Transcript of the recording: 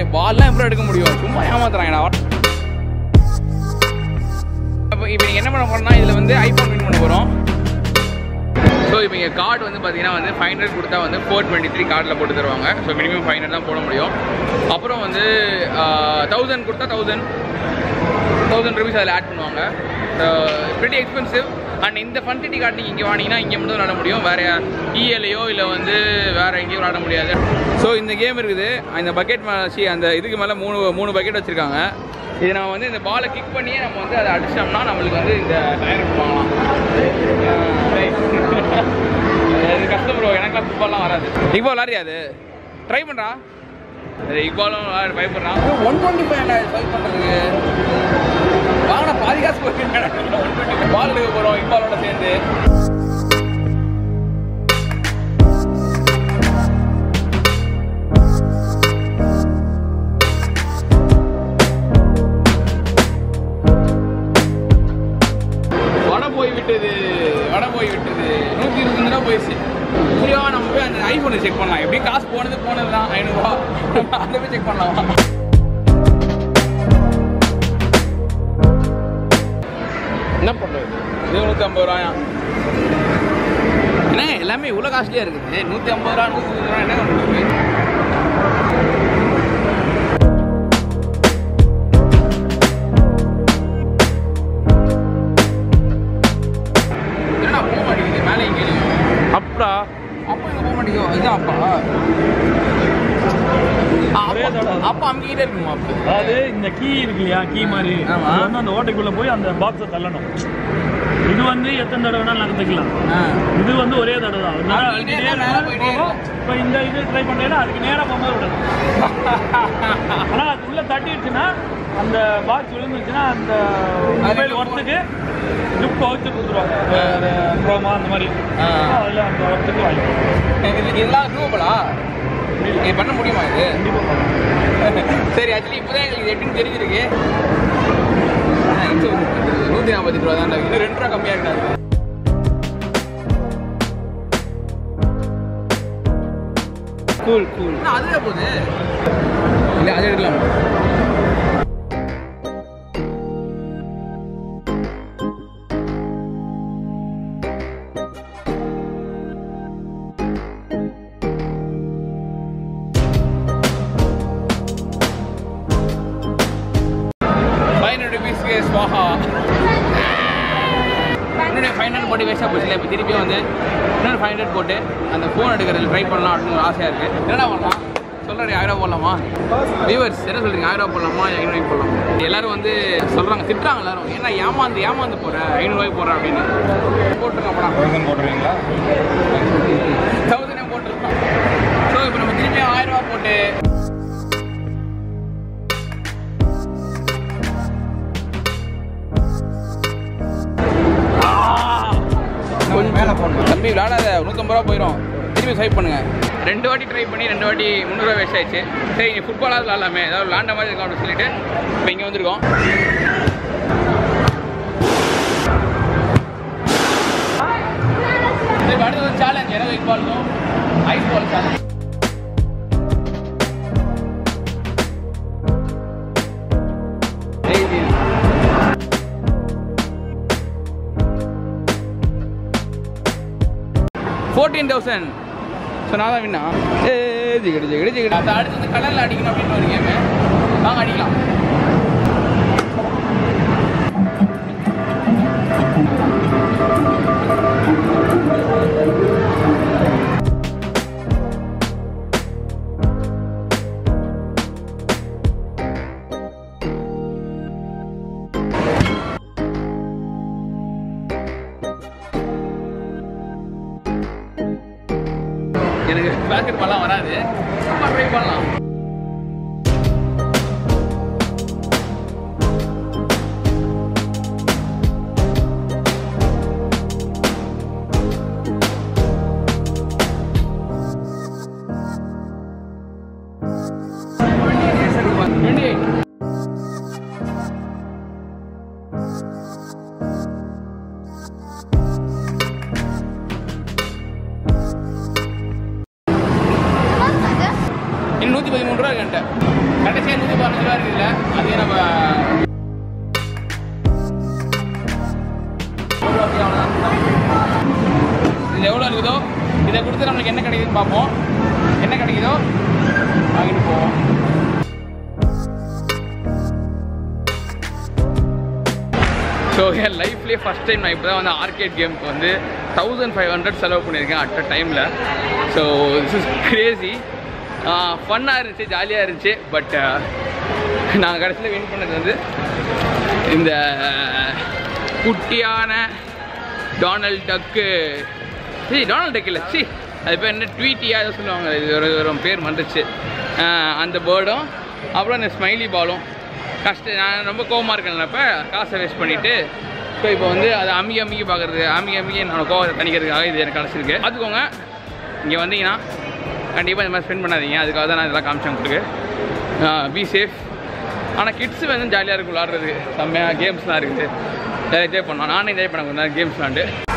பால்லாம் எப்படி எடுக்க முடியும் சும்மா ஏமாத்துறாங்கடா அப்போ இப்போ நீங்கள் என்ன பண்ண போறோம்னா இதில் வந்து ஐஃபோன் வின் பண்ண போகிறோம் ஸோ இப்போ இங்கே கார்டு வந்து பார்த்தீங்கன்னா வந்து ஃபைவ் ஹண்ட்ரட் கொடுத்தா வந்து ஃபோர் டுவெண்ட்டி த்ரீ கார்டில் போட்டு தருவாங்க ஸோ மினிமம் ஃபைவ் ஹண்ட்ரட் தான் போட முடியும் அப்புறம் வந்து தௌசண்ட் கொடுத்தா தௌசண்ட் தௌசண்ட் ருபீஸ் அதில் ஆட் பண்ணுவாங்க ஸோ pretty எக்ஸ்பென்சிவ் அண்ட் இந்த ஃபன் சிட்டி கார்டு நீங்கள் இங்கே வாங்கினீங்கன்னா இங்கே மட்டும் விளாட முடியும் வேறு இஎல்லையோ இல்லை வந்து வேறு எங்கேயும் விளாட முடியாது ஸோ இந்த கேம் இருக்குது இந்த பக்கெட் சி அந்த இதுக்கு மேலே மூணு மூணு பக்கெட் வச்சுருக்காங்க இது நம்ம வந்து இந்த பாலை கிக் பண்ணியே நம்ம வந்து அதை அடிச்சிட்டோம்னா நம்மளுக்கு வந்து இந்த டயர் வாங்கலாம் அது கஷ்டம் ப்ரோ எனக்குலாம் ஃபுட்பால்லாம் வராது இக்பால் விளாட்றியா அது ட்ரை பண்ணுறா அது இக்பாலும் பயப்படுறான் ஒன் டுவெண்ட்டி ஃபைவ் ட்ரை பண்ணுறதுக்கு வாங்கின பாதி காசு போயிருக்கேன் பால் எடுக்க போகிறோம் இக்பாலோட சேர்ந்து வட போய் விட்டது வட போய் விட்டது நூற்றி இருபத்தஞ்சு ரூபா போயிடுச்சு இப்படியா நம்ம போய் அந்த ஐஃபோனை செக் பண்ணலாம் எப்படி காசு போனது போனது தான் ஐநூறுரூவா அதை போய் செக் பண்ணலாம் என்ன பண்ணுறது இது நூற்றி ஐம்பது ரூபாயா என்ன எல்லாமே இவ்வளோ காஸ்ட்லியாக இருக்குது நூற்றி ஐம்பது ரூபா நூற்றி இருபது ரூபா என்ன பண்ணுறது என்னடா போக மாட்டேங்குது மேலே இங்கே அப்படா அப்பா இங்கே போக மாட்டேங்குது இதுதான் அப்பா ஆ, ஒரே அப்பா தடவை. அப்பா அங்கேயே இருக்குமா அப்போ அதாவது இந்த கீ இருக்கு இல்லையா கீ மாதிரி ஆமா. அது வந்து அந்த ஓட்டைக்குள்ள போய் அந்த பாக்ஸை தள்ளணும் இது வந்து எத்தனை தடவை வேணாலும் நகர்த்துக்கலாம் ஆ இது வந்து ஒரே தடவை தான் அதனால அப்படியே அதுக்கு நேரா மேல போயிட்டே போகும். இப்போ இந்த இது ட்ரை பண்ணேன்னா அதுக்கு நேரா போகும்போது விடணும் ஆனா அது உள்ள தட்டிடுச்சுன்னா அந்த பாக்ஸ் விழுந்துச்சுன்னா அந்த மொபைல் ஒர்த்துக்கு கிஃப்ட் வச்சு கொடுத்துருவாங்க ப்ரோமா அந்த மாதிரி ஆ. அதில் அந்த ஒர்த்துக்கு வாங்கிக்கலாம் இது இதெல்லாம் டூவபிளா இது பண்ண முடியுமா இது கண்டிப்பாக பண்ணலாம் சரி ஆக்சுவலி இப்போதான் எங்களுக்கு இது எப்படின்னு தெரிஞ்சிருக்கு ஆ, இது நூற்றி நாற்பத்தி ரூபா தான் இன்னும் ரெண்டு ரூபா கம்மியாக இருக்காது கூல் கூல் அதுவே போகுது இல்லை அது எடுக்கலாம் ஃபைவ் ஹண்ட்ரட் ருபீஸ்க்கு ஸ்வாஹா இன்னொரு ஃபைவ் ஹண்ட்ரட் போட்டு வேஸ்ட்டாக போச்சுல இப்போ திருப்பி வந்து இன்னொரு ஃபைவ் ஹண்ட்ரட் போட்டு அந்த ஃபோன் எடுக்கிறதுல ட்ரை பண்ணலாம் அப்படின்னு ஒரு ஆசையாக இருக்குது என்னடா பண்ணலாம் சொல்கிறேன் ஆயிரம் ரூபா போடலாமா வியூவர்ஸ் என்ன சொல்கிறீங்க ஆயிரம் ரூபா போடலாமா ஐநூறுவாய்க்கு போடலாமா எல்லாரும் வந்து சொல்கிறாங்க திட்டுறாங்க எல்லாரும் ஏன்னா ஏமாந்து ஏமாந்து போகிறேன் ஐநூறுவாய்க்கு போடுறேன் அப்படின்னு போட்டுருங்க படம் தௌசண்ட் போட்டுருவீங்களா தௌசண்டே போட்டிருக்கோம் ஸோ இப்போ நம்ம திருப்பி ஆயிரம் ரூபா போட்டு கொஞ்சம் மேலே போடணும் தம்பி விளாடாத நூற்றம்பது ரூபா போயிடும் திரும்பி ஸ்வைப் பண்ணுங்க ரெண்டு வாட்டி ட்ரை பண்ணி ரெண்டு வாட்டி முந்நூறுவா வேஸ்ட் ஆயிடுச்சு சரி இங்கே ஃபுட்பாலாவது விளாட்லாமே ஏதாவது விளாண்ட மாதிரி இருக்கும் அப்படின்னு சொல்லிட்டு இப்போ இங்கே வந்திருக்கோம் சரி அடுத்தது ஒரு சேலஞ்ச் எனக்கு ஐஸ் பாலும் ice ball challenge fourteen thousand so நான் தான் வின்னா ஏ ஜிகடி ஜிகடி ஜிகடி அதை அடுத்து வந்து கடலில் அடிக்கணும் அப்படின்னு ஒரு கேமு வாங்க அடிக்கலாம் எனக்கு பேஸ்கெட் பால்லாம் வராது சும்மா ட்ரை பண்ணலாம் டுவெண்ட்டி எயிட் இன்னும் நூற்றி கொடுக்குதோ இதை கொடுத்து நம்மளுக்கு என்ன கிடைக்குதுன்னு பார்ப்போம் என்ன கிடைக்குதோ வாங்கிட்டு போவோம் ஸோ என் லைஃப்லேயே ஃபஸ்ட் டைம் நான் இப்போ தான் வந்து ஆர்கேட் கேமுக்கு வந்து தௌசண்ட் ஃபைவ் ஹண்ட்ரட் செலவு பண்ணியிருக்கேன் அட் அ டைமில் ஸோ திஸ் இஸ் கிரேசி ஃபன்னாக இருந்துச்சு ஜாலியாக இருந்துச்சு பட் நான் கடைசியில் வின் பண்ணது வந்து இந்த குட்டியான டொனால்ட் டக்கு சரி டொனால்ட் டக் இல்லை சி அது பேர் என்ன ட்வீட்டியா ஏதோ சொல்லுவாங்க இது ஒரு ஒரு பேர் வந்துச்சு அந்த பேர்டும் அப்புறம் இந்த ஸ்மைலி பாலும் கஷ்ட நான் ரொம்ப கோவமாக இருக்கேன்றப்ப காசை வேஸ்ட் பண்ணிவிட்டு ஸோ இப்போ வந்து அதை அம்மி அம்மிக்கு பார்க்குறது அம்மி அம்மிக்கு என்னோட கோவத்தை தணிக்கிறதுக்காக இது எனக்கு கிடச்சிருக்கு பார்த்துக்கோங்க இங்கே வந்தீங்கன்னா கண்டிப்பாக இந்த மாதிரி ஸ்பெண்ட் பண்ணாதீங்க அதுக்காக தான் நான் இதெல்லாம் காமிச்சேன் உங்களுக்கு பி சேஃப் ஆனால் கிட்ஸ் வந்து ஜாலியாக இருக்கும் விளாட்றதுக்கு செம்மையாக கேம்ஸ்லாம் இருக்குது என்ஜாய் பண்ணோம் நானும் என்ஜாய் பண்ண கொஞ்ச நேரம் கேம்ஸ் விளாண்டு